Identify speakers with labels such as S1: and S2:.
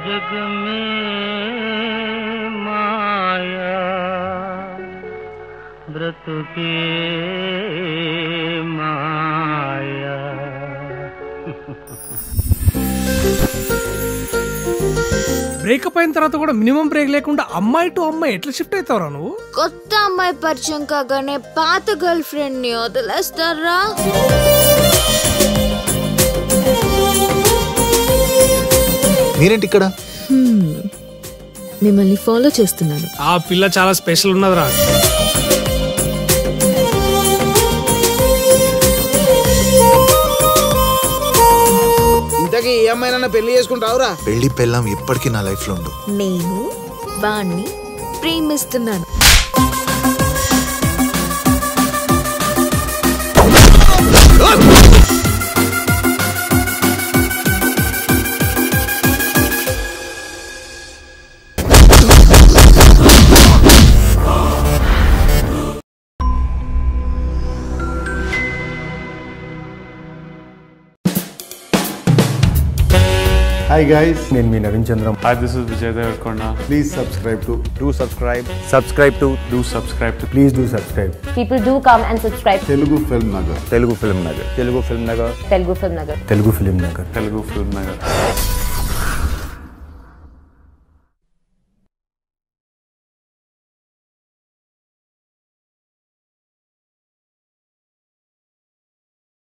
S1: जग में माया व्रत के माया
S2: బ్రేకప్ అయిన తర్వాత కూడా మినిమం బ్రేక్ లేకుండా అమ్మాయి టు అమ్మాయి ఎట్లా షిఫ్ట్ అవుతావురా నువ్వు
S3: కొత్త అమ్మాయి పరిచయం కాగానే పాత గర్ల్ ఫ్రెండ్ ని వదిలేస్తారా
S4: మీరేంటి ఇక్కడ
S5: మిమ్మల్ని ఫాలో చేస్తున్నాను
S2: ఆ పిల్ల చాలా స్పెషల్ ఉన్నదిరా
S6: ఇంతకీ ఈ అమ్మాయినన్నా పెళ్లి చేసుకుంటావురా
S4: పెళ్లి పెళ్ళాం ఎప్పటికీ నా లైఫ్ లో ఉండు
S5: నేను వాణ్ణి ప్రేమిస్తున్నాను
S7: హాయ్ గైస్ నేను మీ Naveen Chandram
S8: Hi, this is Vijay Devarkonda.
S7: Please subscribe to
S9: do subscribe subscribe to
S8: Do subscribe to
S7: please do subscribe
S10: People do come and subscribe to
S7: Telugu Film Nagar
S9: Telugu Film Nagar Telugu Film Nagar
S10: Telugu Film Nagar.
S7: Telugu Film Nagar
S8: Telugu Film Nagar.